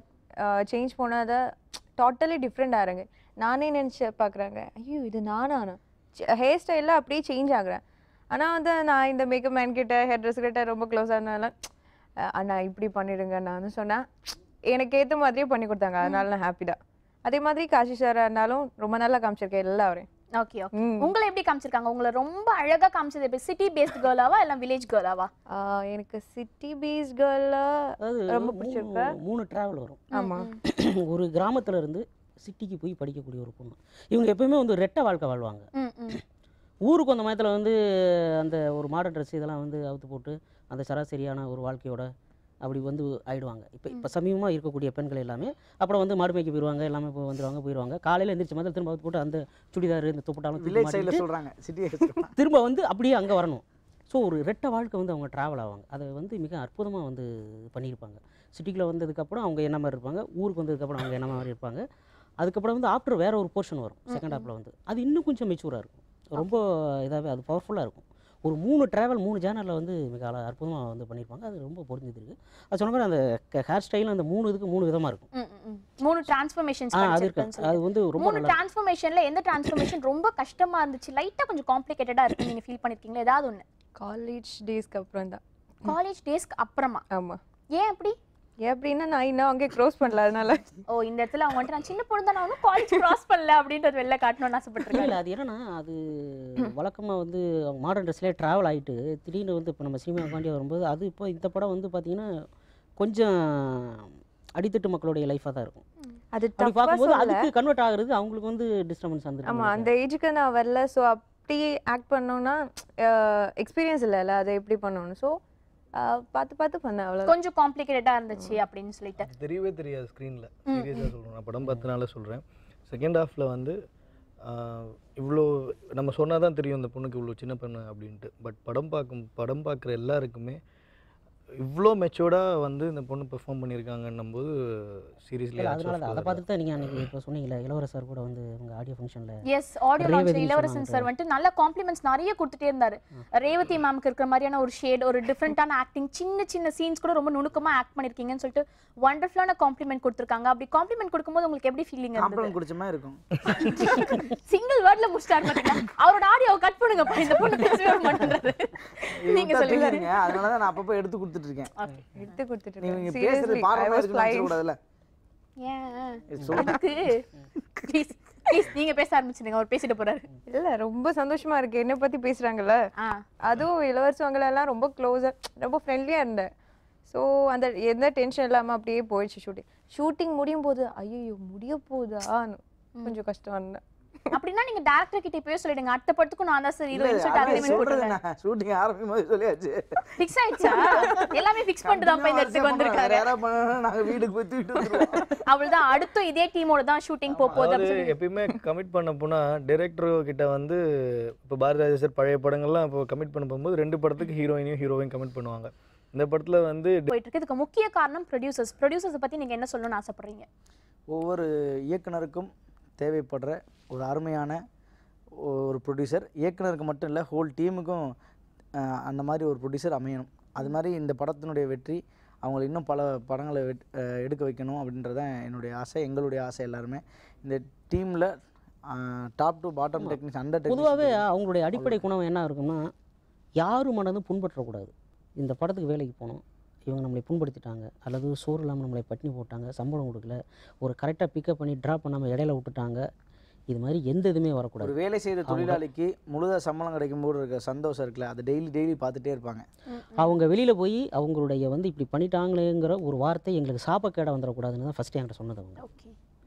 Speaker 3: சேஞ்ச் பண்ணாத டோட்டலி டிஃப்ரெண்ட் ஆகிறாங்க நானே நினச்சி பார்க்குறாங்க ஐயோ இது நானானா ஹேர் ஸ்டைலில் அப்படியே சேஞ்ச் ஆகுறேன் ஆனால் வந்து நான் இந்த மேக்கப் மேன் கிட்ட ஹேர் ட்ரெஸ் கிட்ட ரொம்ப க்ளோஸாக இருந்தாலும் அஹ் அண்ணா இப்படி பண்ணிடுங்க நான் சொன்னேன் எனக்கு ஏற்ற மாதிரியே பண்ணி கொடுத்தாங்க அதனால நான் ஹாப்பி தான் அதே மாதிரி காஷி சார் இருந்தாலும் ரொம்ப நல்லா காமிச்சிருக்கேன் எல்லாரையும்
Speaker 1: ஓகே ஓகே
Speaker 3: ம்.
Speaker 1: உங்களை எப்படி காமிச்சிருக்காங்க உங்களை ரொம்ப அழகா காமிச்சது இப்போ சிட்டி பேஸ்ட் கேர்ளாவா இல்ல வில்லேஜ் கேர்ளாவா
Speaker 3: ஆஹ் எனக்கு சிட்டி பீஸ் கேர்ல
Speaker 4: அதாவது
Speaker 3: ரொம்ப
Speaker 4: மூணு-
Speaker 3: பிடிச்சிருக்கு
Speaker 4: மூணு ட்ராவல் வரும்
Speaker 3: ஆமாம்
Speaker 4: ஒரு கிராமத்துல இருந்து சிட்டிக்கு போய் படிக்கக்கூடிய ஒரு பொண்ணு இவங்க எப்பயுமே வந்து ரெட்டை வாழ்க்கை வாழ்வாங்க
Speaker 1: ம் ம்
Speaker 4: ஊருக்கு அந்த மயத்தில் வந்து அந்த ஒரு மாடர்ன் ட்ரெஸ் இதெல்லாம் வந்து அவுத்து போட்டு அந்த சராசரியான ஒரு வாழ்க்கையோட அப்படி வந்து ஆயிடுவாங்க இப்போ இப்போ சமீபமாக இருக்கக்கூடிய பெண்கள் எல்லாமே அப்புறம் வந்து மாடு மேய்க்க போயிடுவாங்க எல்லாமே இப்போ வந்துடுவாங்க போயிடுவாங்க காலையில் எந்திரிச்சு முதல்ல திரும்ப அவுத்து போட்டு அந்த சுடிதார் இந்த துப்பட்டாலும் தூக்கி
Speaker 2: வில்லேஜ் சைடில்
Speaker 4: மாட்டிட்டு
Speaker 2: சொல்கிறாங்க சிட்டி
Speaker 4: திரும்ப வந்து அப்படியே அங்கே வரணும் ஸோ ஒரு ரெட்டை வாழ்க்கை வந்து அவங்க ட்ராவல் ஆவாங்க அதை வந்து மிக அற்புதமாக வந்து பண்ணியிருப்பாங்க சிட்டிக்குள்ளே வந்ததுக்கப்புறம் அவங்க என்ன மாதிரி இருப்பாங்க ஊருக்கு வந்ததுக்கப்புறம் அவங்க என்ன மாதிரி இருப்பாங்க அதுக்கப்புறம் வந்து ஆஃப்டர் வேற ஒரு போர்ஷன் வரும் செகண்ட் ஹாப்பில் வந்து அது இன்னும் கொஞ்சம் மெச்சூராக இருக்கும் ரொம்ப இதாகவே அது பவர்ஃபுல்லாக இருக்கும் ஒரு மூணு ட்ராவல் மூணு ஜேனரில் வந்து மிக அழ அற்புதமாக வந்து பண்ணியிருப்பாங்க அது ரொம்ப பொருந்திருக்கு அது சொன்ன மாதிரி அந்த ஹேர் ஸ்டைலும் அந்த மூணு இதுக்கு மூணு விதமாக இருக்கும்
Speaker 1: ம், ம், ம். மூணு டிரான்ஸ்ஃபர்மேஷன்ஸ்
Speaker 4: ஆ அது இருக்கு அது வந்து ரொம்ப
Speaker 1: மூணு
Speaker 4: நல்லா
Speaker 1: டிரான்ஸ்ஃபர்மேஷன்ல எந்த டிரான்ஸ்ஃபர்மேஷன் ரொம்ப கஷ்டமா இருந்துச்சு லைட்டா கொஞ்சம் காம்ப்ளிகேட்டடா இருக்கு நீங்க ஃபீல் பண்ணிருக்கீங்களா ஏதாவது ஒண்ணு
Speaker 3: காலேஜ் டேஸ்க்கு அப்புறம் தான்
Speaker 1: காலேஜ் டேஸ்க்கு அப்புறமா
Speaker 3: ஆமாம்
Speaker 1: ஏன் அப்படி
Speaker 3: ஏன் அப்படின்னா நான் இன்னும் அங்கே க்ரோஸ் பண்ணல அதனால
Speaker 1: ஓ இந்த இடத்துல அவங்க வந்துட்டு நான் சின்ன பொண்ணு தான் நான் ஒன்றும் காலேஜ் கிராஸ் பண்ணல அப்படின்றது வெளில காட்டணும்னு ஆசைப்பட்டிருக்கேன்
Speaker 4: இல்லை அது என்னன்னா அது வழக்கமாக வந்து அவங்க மாடர்ன் ட்ரெஸ்லேயே ட்ராவல் ஆகிட்டு திடீர்னு வந்து இப்போ நம்ம சினிமாக்காண்டி வரும்போது அது இப்போ இந்த படம் வந்து பார்த்தீங்கன்னா கொஞ்சம் அடித்தட்டு மக்களுடைய லைஃபாக தான் இருக்கும்
Speaker 3: அது
Speaker 4: அப்படி
Speaker 3: தப்பா
Speaker 4: பார்க்கும்போது
Speaker 3: சொல்ல
Speaker 4: அதுக்கு கன்வெர்ட் ஆகுறது அவங்களுக்கு வந்து டிஸ்டர்பன்ஸ்
Speaker 3: ஆமா
Speaker 4: வந்துருக்கு
Speaker 3: அந்த ஏஜுக்கு நான் வரல ஸோ அப்படி ஆக்ட் பண்ணோம்னா எக்ஸ்பீரியன்ஸ் இல்லைல்ல அதை எப்படி பண்ணணும் ஸோ பார்த்து பார்த்து பண்ணேன் அவ்வளோ
Speaker 1: கொஞ்சம் காம்ப்ளிகேட்டடா இருந்துச்சு அப்படின்னு சொல்லிட்டு
Speaker 5: அது தெரியவே தெரியாது ஸ்க்ரீனில் சீரியஸாக சொல்கிறேன் நான் படம் பார்த்தனால சொல்கிறேன் செகண்ட் ஹாஃபில் வந்து ஆஹ், இவ்வளோ நம்ம சொன்னால் தான் தெரியும் இந்த பொண்ணுக்கு இவ்வளோ சின்ன பொண்ணு அப்படின்ட்டு பட் படம் பார்க்கும் படம் பார்க்குற எல்லாருக்குமே இவ்வளோ மெச்சூர்டாக வந்து இந்த பொண்ணு பெர்ஃபார்ம் பண்ணியிருக்காங்கன்னும் போது சீரியஸ்லி
Speaker 4: அதனால தான் அதை பார்த்துட்டு தான் நீங்கள் அன்றைக்கி இப்போ சொன்னீங்களே இளவரசர் கூட வந்து உங்கள் ஆடியோ ஃபங்க்ஷனில்
Speaker 1: எஸ் ஆடியோ லான்ச்ல
Speaker 4: ரேவதி
Speaker 1: இளவரசன்
Speaker 4: சொன்னாங்க.
Speaker 1: சார் வந்துட்டு நல்ல காம்ப்ளிமெண்ட்ஸ் நிறைய கொடுத்துட்டே இருந்தாரு ரேவதி மேம்க்கு இருக்கிற மாதிரியான ஒரு ஷேட் ஒரு டிஃப்ரெண்டான ஆக்டிங் சின்ன சின்ன சீன்ஸ் கூட ரொம்ப நுணுக்கமா ஆக்ட் பண்ணிருக்கீங்கன்னு சொல்லிட்டு வண்டர்ஃபுல்லான காம்ப்ளிமெண்ட் கொடுத்துருக்காங்க அப்படி காம்ப்ளிமெண்ட் கொடுக்கும்போது உங்களுக்கு எப்படி ஃபீலிங் இருந்தது
Speaker 2: காம்ப்ளம் குடிச்ச மாதிரி இருக்கும்
Speaker 1: சிங்கிள் வேர்ட்ல முடிச்சிட்டாரு பாத்தீங்களா அவரோட ஆடியோவை கட் பண்ணுங்கப்பா இந்த பொண்ணு பேசவே வர மாட்டேன்றாரு நீங்க
Speaker 2: விட்டா
Speaker 1: சொல்லுங்க
Speaker 2: தூங்கிடுங்க அதனால தான் நான் அப்பப்போ எடுத்து கொடுத்துட்டு இருக்கேன்
Speaker 3: எடுத்து கொடுத்துட்டு
Speaker 2: நீங்க
Speaker 3: இருக்கேன்.
Speaker 2: பேசுறது
Speaker 3: Seriously, I
Speaker 2: பாடுற
Speaker 3: was
Speaker 2: மாதிரி இருக்குன்னு
Speaker 3: flying.
Speaker 2: நினைச்சிடக்கூடாதுல்ல
Speaker 1: ஏன்
Speaker 2: சொல்லு.
Speaker 1: அதுக்கு ப்ளீஸ் ப்ளீஸ் நீங்க பேச ஆரம்பிச்சிடுங்க அவர் பேசிட்டு போறாரு
Speaker 3: இல்ல ரொம்ப சந்தோஷமா இருக்கு என்ன பத்தி பேசுறாங்கல்ல
Speaker 1: ஆ
Speaker 3: அதுவும் இளவரசவங்கள எல்லாம் ரொம்ப க்ளோஸா ரொம்ப ஃப்ரெண்ட்லியா இருந்தேன் ஸோ அந்த எந்த டென்ஷன் இல்லாம அப்படியே போயிடுச்சு ஷூட்டிங் ஷூட்டிங் முடியும் போது ஐயோ முடிய போதான்னு கொஞ்சம் கஷ்டம் இருந்தேன்
Speaker 1: அப்படின்னா நீங்க டேரக்டர் கிட்ட போய் சொல்லிடுங்க அடுத்த படத்துக்கும் நான் தான் சார்
Speaker 2: இல்ல,
Speaker 1: ஹீரோயின் சொல்லிட்டு
Speaker 2: அதான்
Speaker 1: அக்ரிமெண்ட்
Speaker 2: சொல்றது
Speaker 1: போட்டுருக்கேன்
Speaker 2: நான் ஷூட்டிங் ஆரம்பிக்கும் போது சொல்லியாச்சு
Speaker 1: ஃபிக்ஸ் ஆயிடுச்சா எல்லாமே ஃபிக்ஸ் பண்ணிட்டு தான் இந்த இடத்துக்கு வந்திருக்காரு
Speaker 2: யாராவது பண்ணா நாங்க வீட்டுக்கு போய் தூக்கிட்டு வந்துருவோம்
Speaker 1: அவள்தான் அடுத்து இதே டீமோட தான் ஷூட்டிங் போக போகுது
Speaker 5: அதாவது
Speaker 1: அப்படின்னு சொல்லி
Speaker 5: எப்பயுமே கமிட் பண்ண போனால் டேரக்டர் கிட்ட வந்து இப்போ பாரதிராஜா சார் பழைய படங்கள்லாம் இப்போ கமிட் பண்ண போகும்போது ரெண்டு படத்துக்கு ஹீரோயினையும் ஹீரோவையும் கமிட் பண்ணுவாங்க இந்த படத்தில் வந்து
Speaker 1: போயிட்டு இருக்கு இதுக்கு முக்கிய காரணம் ப்ரொடியூசர்ஸ் ப்ரொடியூசர்ஸ் பத்தி நீங்க என்ன சொல்லணும்னு ஆசைப்படுறீங்க
Speaker 2: ஒவ்வொரு இயக்குனருக்கும் தேவைப்படுற ஒரு அருமையான ஒரு ப்ரொடியூசர் இயக்குனருக்கு மட்டும் இல்லை ஹோல் டீமுக்கும் அந்த மாதிரி ஒரு ப்ரொடியூசர் அமையணும் அது மாதிரி இந்த படத்தினுடைய வெற்றி அவங்களை இன்னும் பல படங்களை வெட் அஹ் எடுக்க வைக்கணும் அப்படின்றது தான் என்னுடைய ஆசை எங்களுடைய ஆசை எல்லாருமே இந்த டீமில் top to bottom techniques under
Speaker 4: பொதுவாகவே அவங்களுடைய அடிப்படை குணம் என்ன இருக்கும்னா யாரும் மனதும் புண்பற்றக்கூடாது இந்த படத்துக்கு வேலைக்கு போனோம் இவங்க நம்மளை புண்படுத்திட்டாங்க அல்லது சோறு இல்லாமல் நம்மளை பட்டினி போட்டாங்க சம்பளம் கொடுக்கல ஒரு கரெக்டாக பிக்கப் பண்ணி ட்ராப் பண்ணாமல் இடையில விட்டுட்டாங்க இது மாதிரி எந்த இதுவுமே
Speaker 2: ஒரு
Speaker 4: வரக்கூடாது
Speaker 2: வேலை செய்த தொழிலாளிக்கு முழுதாக சம்பளம் கிடைக்கும் போது இருக்க சந்தோஷம் இருக்குல்ல அதை டெய்லி டெய்லி பார்த்துட்டே இருப்பாங்க
Speaker 4: அவங்க வெளியில் போய் அவங்களுடைய வந்து இப்படி பண்ணிட்டாங்களேங்கிற ஒரு வார்த்தை எங்களுக்கு சாப்பக்கேடாக வந்துடக்கூடாதுன்னு தான் ஃபஸ்ட்டு என்கிட்ட சொன்னது அவங்க
Speaker 1: ஓகே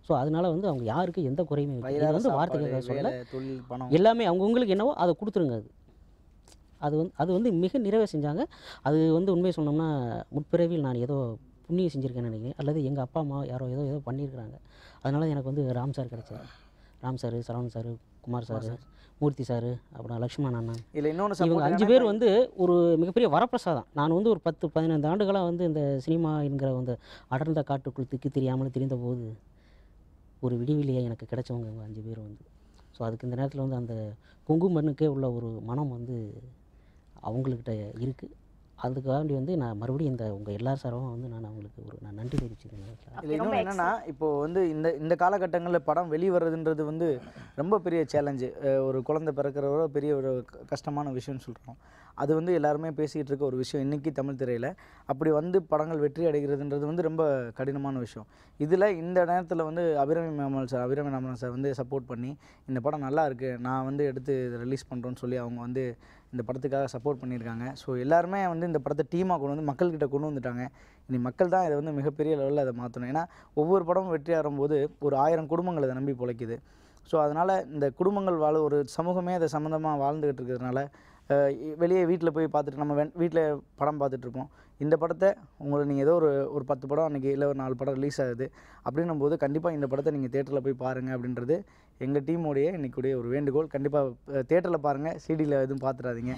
Speaker 4: ஸோ அதனால வந்து அவங்க யாருக்கு எந்த குறையுமே வைக்கல. இது
Speaker 2: வயிறார
Speaker 4: வந்து
Speaker 2: சாப்பாடு,
Speaker 4: வார்த்தைக்காக சொல்ல
Speaker 2: வேலை, தொழில் பணம்
Speaker 4: எல்லாமே அவங்கவுங்களுக்கு என்னவோ அதை கொடுத்துருங்க அது அது வந்து அது வந்து மிக நிறைவே செஞ்சாங்க அது வந்து உண்மையை சொன்னோம்னா முற்பிறவியில் நான் ஏதோ புண்ணியம் செஞ்சுருக்கேன்னு நினைக்கிறேன் அல்லது எங்கள் அப்பா அம்மா யாரோ ஏதோ ஏதோ பண்ணியிருக்கிறாங்க அதனால எனக்கு வந்து ராம் சார் கிடைச்சாரு Ram sir Saravanan sir Kumar sir Murthy sir அப்புறம் லக்ஷ்மண் அண்ணன்
Speaker 2: இல்லை இன்னொன்று
Speaker 4: இவங்க
Speaker 2: support
Speaker 4: அஞ்சு
Speaker 2: என்னன்னா,
Speaker 4: பேர் வந்து ஒரு மிகப்பெரிய வரப்பிரசாதம் நான் வந்து ஒரு பத்து பதினைந்து ஆண்டுகளாக வந்து இந்த சினிமா என்கிற வந்து அடர்ந்த காட்டுக்குள் திக்கி தெரியாமல் தெரிந்த போது ஒரு விடிவெளியை எனக்கு கிடைச்சவங்க இவங்க அஞ்சு பேர் வந்து ஸோ அதுக்கு இந்த நேரத்தில் வந்து அந்த குங்குமண்ணுக்கே உள்ள ஒரு மனம் வந்து அவங்கக்கிட்ட இருக்குது அதுக்காண்டி வந்து நான் மறுபடியும் இந்த உங்கள் எல்லார் சார்பாகவும் வந்து நான் அவங்களுக்கு ஒரு நான் நன்றி தெரிவிச்சுக்கிறேன் இந்த நேரத்தில்
Speaker 2: இல்லை
Speaker 1: ரொம்ப
Speaker 2: இன்னொன்று என்னன்னா இப்போ வந்து இந்த இந்த காலகட்டங்களில் படம் வெளிவரதுன்றது வந்து ரொம்ப பெரிய சேலஞ்சு ஒரு குழந்தை பிறக்கிறவரோ பெரிய ஒரு க- கஷ்டமான விஷயம்னு சொல்கிறோம் அது வந்து எல்லாருமே பேசிக்கிட்டு இருக்க ஒரு விஷயம் இன்னைக்கு தமிழ் திரையில் அப்படி வந்து படங்கள் வெற்றி அடைகிறதுன்றது வந்து ரொம்ப கடினமான விஷயம் இதில் இந்த நேரத்தில் வந்து அபிராமி மேமல் சார் அபிராமி நாமன் சார் வந்து சப்போர்ட் பண்ணி இந்த படம் நல்லா இருக்கு நான் வந்து எடுத்து இதை ரிலீஸ் பண்ணுறோன்னு சொல்லி அவங்க வந்து இந்த படத்துக்காக சப்போர்ட் பண்ணியிருக்காங்க ஸோ எல்லாருமே வந்து இந்த படத்தை டீமாக கொண்டு வந்து மக்கள்கிட்ட கொண்டு வந்துட்டாங்க இனி மக்கள் தான் இதை வந்து மிகப்பெரிய லெவலில் அதை மாற்றணும் ஏன்னா ஒவ்வொரு படமும் வெற்றி ஆகும்போது ஒரு ஆயிரம் குடும்பங்கள் அதை நம்பி பிழைக்குது ஸோ அதனால் இந்த குடும்பங்கள் வாழ ஒரு சமூகமே அதை சம்மந்தமாக வாழ்ந்துக்கிட்டு இருக்கிறதுனால அஹ், இ- வெளியே வீட்டில் போய் பார்த்துட்டு நம்ம வீட்டில் படம் பார்த்துட்டு இருப்போம் இந்த படத்தை உங்களை நீங்கள் ஏதோ ஒரு ஒரு பத்து படம் அன்றைக்கி இல்லை ஒரு நாலு படம் ரிலீஸ் ஆகுது அப்படின்னும் போது கண்டிப்பாக இந்த படத்தை நீங்கள் தேட்டரில் போய் பாருங்கள் அப்படின்றது எங்கள் டீமோடைய இன்றைக்குடைய ஒரு வேண்டுகோள் கண்டிப்பாக தேட்டரில் பாருங்கள் சிடியில் எதுவும் பார்த்துடாதீங்க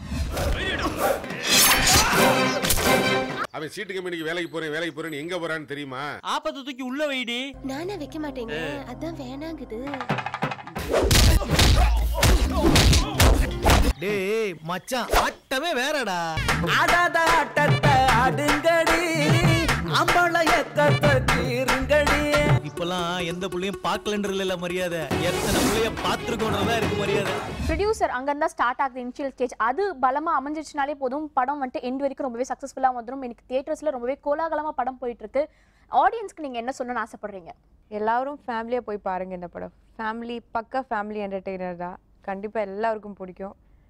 Speaker 8: அவன் சீட்டு கம்பெனிக்கு வேலைக்கு போறேன் வேலைக்கு போறேன்னு எங்க போறான்னு தெரியுமா
Speaker 6: ஆப்பத்தை தூக்கி உள்ள வைடி
Speaker 9: நானே வைக்க மாட்டேங்க அதான் வேணாங்குது
Speaker 6: டேய் மச்சான் ஆட்டமே வேறடா
Speaker 10: ஆடாத ஆட்டத்தை ஆடுங்கடி அம்பளையத்தை தீருங்கடி
Speaker 6: இப்பெல்லாம் எந்த புள்ளையும் பார்க்கலன்றது இல்ல மரியாதை எத்தனை புள்ளைய பார்த்துருக்கோன்றதா இருக்கு மரியாதை
Speaker 1: ப்ரொடியூசர் அங்கேருந்தா ஸ்டார்ட் ஆகுது இனிஷியல் ஸ்டேஜ் அது பலமா அமைஞ்சிருச்சுனாலே போதும் படம் வந்துட்டு எண்ட் வரைக்கும் ரொம்பவே சக்ஸஸ்ஃபுல்லாக வந்துடும் எனக்கு தியேட்டர்ஸ்ல ரொம்பவே கோலாகலமா படம் போயிட்டு இருக்கு ஆடியன்ஸ்க்கு நீங்க என்ன சொல்லணும்னு ஆசைப்படுறீங்க
Speaker 3: எல்லாரும் ஃபேமிலியாக போய் பாருங்க இந்த படம் ஃபேமிலி பக்கா ஃபேமிலி என்டர்டெய்னர் தான் கண்டிப்பாக எல்லாருக்கும் பிடிக்கும்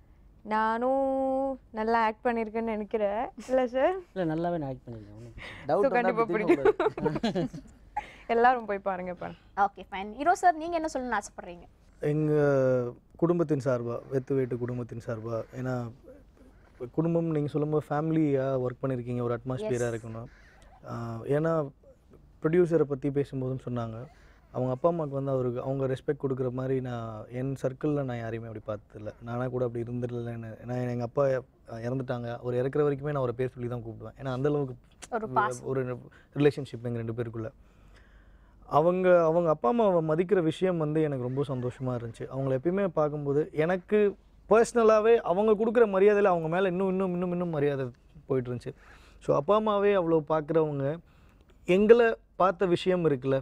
Speaker 3: நானும் நல்லா ஆக்ட் பண்ணியிருக்கேன்னு நினைக்கிறேன் இல்லை சார்
Speaker 4: இல்லை நல்லாவே நான் ஆக்ட் பண்ணியிருக்கேன் ஒண்ணும் பிரச்சனை
Speaker 3: ஸோ
Speaker 2: டவுட்
Speaker 3: கண்டிப்பாக பிடிக்கும் எல்லாரும் போய் பாருங்க படம்
Speaker 1: ஓகே ஃபைன் ஹீரோ சார் நீங்க என்ன சொல்லணும்னு ஆசைப்படுறீங்க
Speaker 5: எங்கள் குடும்பத்தின் சார்பாக வெத்து வேட்டு குடும்பத்தின் சார்பாக ஏன்னா இப்ப குடும்பம் நீங்கள் சொல்லும்போது ஃபேமிலியாக ஒர்க் பண்ணியிருக்கீங்க ஒரு அட்மாஸ்பியராக இருக்கணும் ஆஹ் ஏன்னா ப்ரொடியூசரை பற்றி பேசும்போதும் சொன்னாங்க அவங்க அப்பா அம்மாவுக்கு வந்து அவருக்கு அவங்க ரெஸ்பெக்ட் கொடுக்குற மாதிரி நான் என் சர்க்கிளில் நான் யாரையுமே அப்படி பார்த்ததில்ல நானாக கூட அப்படி இருந்துடலன்னு ஏன்னா எங்கள் அப்பா இறந்துட்டாங்க அவர் இறக்குற வரைக்குமே நான் ஒரு பேர் சொல்லி தான் கூப்பிடுவேன் ஏன்னா அந்தளவுக்கு
Speaker 1: ஒரு பாசம்
Speaker 5: ஒரு ரிலேஷன்ஷிப் எங்கள் ரெண்டு பேருக்குள்ள அவங்க அவங்க அப்பா அம்மாவை மதிக்கிற விஷயம் வந்து எனக்கு ரொம்ப சந்தோஷமாக இருந்துச்சு அவங்கள எப்பயுமே பார்க்கும்போது எனக்கு பர்சனலாகவே அவங்க கொடுக்குற மரியாதையில் அவங்க மேலே இன்னும் இன்னும் இன்னும் இன்னும் மரியாதை போயிட்டு இருந்துச்சு ஸோ அப்பா அம்மாவே அவ்வளோ பார்க்குறவங்க எங்களை பார்த்த விஷயம் இருக்குல்ல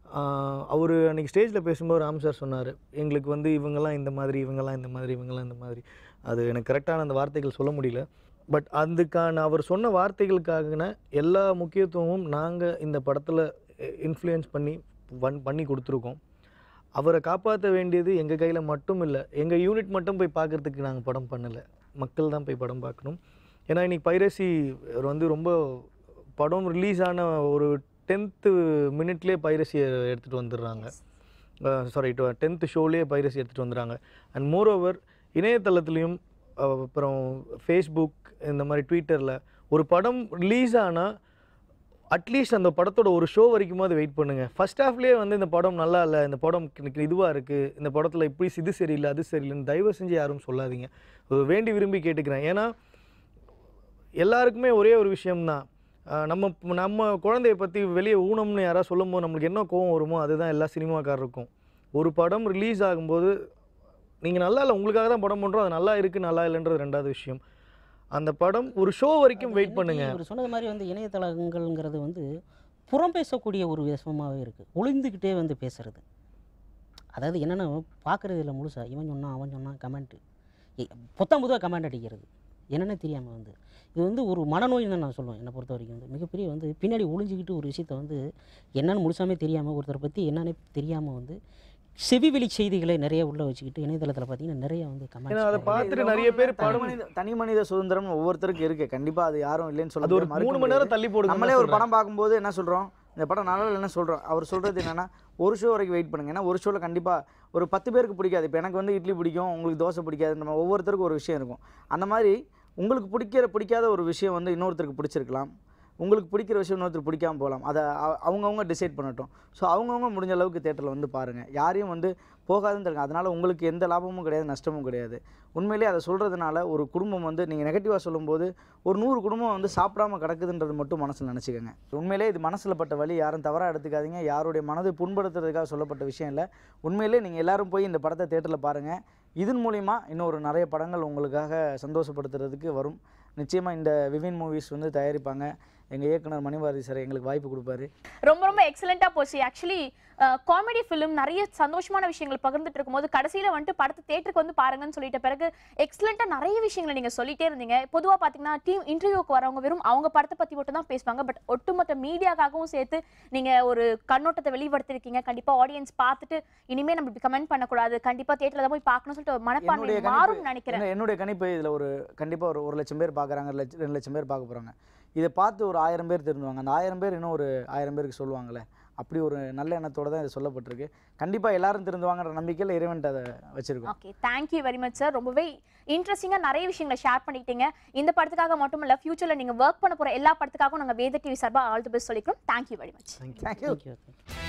Speaker 5: அவர் அன்றைக்கி ஸ்டேஜில் பேசும்போது ராம் சார் சொன்னார் எங்களுக்கு வந்து இவங்கெல்லாம் இந்த மாதிரி இவங்கெல்லாம் இந்த மாதிரி இவங்கெல்லாம் இந்த மாதிரி அது எனக்கு கரெக்டான அந்த வார்த்தைகள் சொல்ல முடியல பட் அதுக்கான அவர் சொன்ன வார்த்தைகளுக்கான எல்லா முக்கியத்துவமும் நாங்கள் இந்த படத்தில் இன்ஃப்ளூயன்ஸ் பண்ணி வன் பண்ணி கொடுத்துருக்கோம் அவரை காப்பாற்ற வேண்டியது எங்கள் கையில் மட்டும் இல்லை எங்கள் யூனிட் மட்டும் போய் பார்க்குறதுக்கு நாங்கள் படம் பண்ணலை மக்கள் தான் போய் படம் பார்க்கணும் ஏன்னா இன்னைக்கு பைரசி வந்து ரொம்ப படம் ரிலீஸ் ஆன ஒரு டென்த்து மினிட்லேயே பைரசியை எடுத்துகிட்டு வந்துடுறாங்க சாரி டென்த்து ஷோலேயே பைரசி எடுத்துகிட்டு வந்துடுறாங்க அண்ட் மோரோவர் இணையதளத்துலேயும் அஹ், அப்புறம் ஃபேஸ்புக் இந்த மாதிரி ட்விட்டரில் ஒரு படம் ரிலீஸ் ஆனால் அட்லீஸ்ட் அந்த படத்தோட ஒரு ஷோ வரைக்குமாவது வெயிட் பண்ணுங்கள் ஃபர்ஸ்ட் ஹாஃப்லேயே வந்து இந்த படம் நல்லா இல்லை இந்த படம் எனக்கு இதுவாக இருக்குது இந்த படத்தில் இப்படி இது சரியில்லை அது சரியில்லைன்னு தயவு செஞ்சு யாரும் சொல்லாதீங்க ஒரு வேண்டி விரும்பி கேட்டுக்கிறேன் ஏன்னா எல்லாருக்குமே ஒரே ஒரு விஷயம்தான் ஆஹ் நம்ம நம்ம குழந்தைய பற்றி வெளியே ஊனம்னு யாராவது சொல்லும்போது நம்மளுக்கு என்ன கோவம் வருமோ அதுதான் எல்லா சினிமாக்காரருக்கும் ஒரு படம் ரிலீஸ் ஆகும்போது நீங்கள் நல்லா இல்லை உங்களுக்காக தான் படம் பண்ணுறோம் அது நல்லா இருக்குது நல்லா இல்லைன்றது ரெண்டாவது விஷயம் அந்த படம் ஒரு ஷோ வரைக்கும் வெயிட் பண்ணுங்க
Speaker 4: இவர் சொன்னது மாதிரி வந்து இணையதளங்கள்ங்கிறது வந்து புறம் பேசக்கூடிய ஒரு விஷமாவே இருக்குது ஒளிந்துக்கிட்டே வந்து பேசுறது அதாவது என்னென்னா பார்க்குறது இல்லை முழுசா இவன் சொன்னான் அவன் சொன்னான் கமெண்ட்டு பொத்தாம் பொதுவாக கமெண்ட் அடிக்கிறது என்னென்ன தெரியாமல் வந்து இது வந்து ஒரு மனநோய் தான் நான் சொல்லுவேன் என்னை பொறுத்த வரைக்கும் வந்து மிகப்பெரிய வந்து பின்னாடி ஒளிஞ்சிக்கிட்டு ஒரு விஷயத்த வந்து என்னன்னு முழுசாமே தெரியாமல் ஒருத்தரை பற்றி என்னன்னே தெரியாமல் வந்து செவிவெளி செய்திகளை நிறைய உள்ள வச்சுக்கிட்டு இணையதளத்தில் பார்த்தீங்கன்னா நிறைய வந்து
Speaker 5: ஏன்னா அதை
Speaker 4: கமெண்ட்
Speaker 5: பார்த்துட்டு நிறைய பேர்
Speaker 2: தனி
Speaker 5: படம்
Speaker 2: மனித தனி மனித சுதந்திரம் ஒவ்வொருத்தருக்கும் இருக்கு கண்டிப்பா அது யாரும் இல்லைன்னு சொல்ல
Speaker 5: அது ஒரு
Speaker 2: முடியாது, மறுக்க
Speaker 5: மூணு மணி நேரம்
Speaker 2: முடியாது.
Speaker 5: தள்ளி போடுங்க
Speaker 2: நம்மளே ஒரு படம் பார்க்கும்போது என்ன சொல்றோம் இந்த படம் நல்லா இல்லைன்னு சொல்றோம் அவர் சொல்றது என்னன்னா ஒரு ஷோ வரைக்கும் வெயிட் பண்ணுங்க ஏன்னா ஒரு ஷோவில் கண்டிப்பாக ஒரு பத்து பேருக்கு பிடிக்காது இப்போ எனக்கு வந்து இட்லி பிடிக்கும் உங்களுக்கு தோசை பிடிக்காது நம்ம ஒவ்வொருத்தருக்கும் ஒரு விஷயம் இருக்கும் அந்த மாதிரி உங்களுக்கு பிடிக்கிற பிடிக்காத ஒரு விஷயம் வந்து இன்னொருத்தருக்கு பிடிச்சிருக்கலாம் உங்களுக்கு பிடிக்கிற விஷயம் இன்னொருத்தர் பிடிக்காம போகலாம் அதை அ- அவங்கவங்க டிசைட் பண்ணட்டும் ஸோ அவங்கவுங்க முடிஞ்ச அளவுக்கு தேட்டரில் வந்து பாருங்கள் யாரையும் வந்து போகாதுன்னு இருங்க அதனால் உங்களுக்கு எந்த லாபமும் கிடையாது நஷ்டமும் கிடையாது உண்மையிலேயே அதை சொல்கிறதுனால ஒரு குடும்பம் வந்து நீங்கள் நெகட்டிவாக சொல்லும்போது ஒரு நூறு குடும்பம் வந்து சாப்பிடாம கிடக்குதுன்றது மட்டும் மனசில் நினச்சிக்கோங்க உண்மையிலே இது மனசில் பட்ட வழி யாரும் தவறாக எடுத்துக்காதீங்க யாருடைய மனதை புண்படுத்துறதுக்காக சொல்லப்பட்ட விஷயம் இல்லை உண்மையிலே நீங்கள் எல்லாரும் போய் இந்த படத்தை தேட்டரில் பாருங்கள் இதன் மூலிமா இன்னும் ஒரு நிறைய படங்கள் உங்களுக்காக சந்தோஷப்படுத்துறதுக்கு வரும் நிச்சயமாக இந்த விவின் மூவிஸ் வந்து தயாரிப்பாங்க எங்கள் இயக்குனர் மணிபாரதி சார் எங்களுக்கு வாய்ப்பு கொடுப்பாரு
Speaker 1: ரொம்ப ரொம்ப எக்ஸலண்டா போச்சு ஆக்சுவலி காமெடி ஃபிலிம் நிறைய சந்தோஷமான விஷயங்கள் பகிர்ந்துட்டு இருக்கும்போது கடைசியில வந்துட்டு படத்தை தேட்டருக்கு வந்து பாருங்கன்னு சொல்லிட்ட பிறகு எக்ஸலண்டா நிறைய விஷயங்களை நீங்க சொல்லிட்டே இருந்தீங்க பொதுவா பாத்தீங்கன்னா டீம் இன்டர்வியூக்கு வரவங்க வெறும் அவங்க படத்தை பத்தி மட்டும் தான் பேசுவாங்க பட் ஒட்டுமொத்த மீடியாக்காகவும் சேர்த்து நீங்க ஒரு கண்ணோட்டத்தை வெளிப்படுத்திருக்கீங்க கண்டிப்பா ஆடியன்ஸ் பார்த்துட்டு இனிமே நம்ம இப்படி கமெண்ட் பண்ணக்கூடாது கண்டிப்பா தேட்டர்ல தான் போய் பார்க்கணும்னு சொல்லிட்டு ஒரு மனப்பான்மை
Speaker 2: என்னுடைய
Speaker 1: மாறும்
Speaker 2: கணிப்பு
Speaker 1: நினைக்கிறேன்
Speaker 2: என்ன- என்னுடைய கணிப்பு இதில் ஒரு கண்டிப்பாக ஒரு ஒரு லட்சம் பேர் பார்க்குறாங்க லட்ச ரெண்டு லட்சம் பேர் பார்க்க போகிறாங்க இதை பார்த்து ஒரு ஆயிரம் பேர் திருந்துவாங்க அந்த ஆயிரம் பேர் இன்னும் ஒரு ஆயிரம் பேருக்கு சொல்லுவாங்கள்ல அப்படி ஒரு நல்ல எண்ணத்தோட தான் இது சொல்லப்பட்டிருக்கு கண்டிப்பாக எல்லாரும் திருந்துவாங்கன்ற நம்பிக்கையில் இறைவன்ட்டு அதை வச்சுருக்கோம்
Speaker 1: okay thank you very much sir ரொம்பவே இன்ட்ரெஸ்டிங்காக நிறைய விஷயங்களை ஷேர் பண்ணிக்கிட்டீங்க இந்த படத்துக்காக மட்டும் இல்லை ஃபியூச்சரில் நீங்கள் ஒர்க் பண்ண போகிற எல்லா படத்துக்காகவும் நாங்கள் வேத டிவி சார்பாக ஆல் தி பெஸ்ட் சொல்லிக்கிறோம் thank you very much
Speaker 2: thank you
Speaker 4: thank you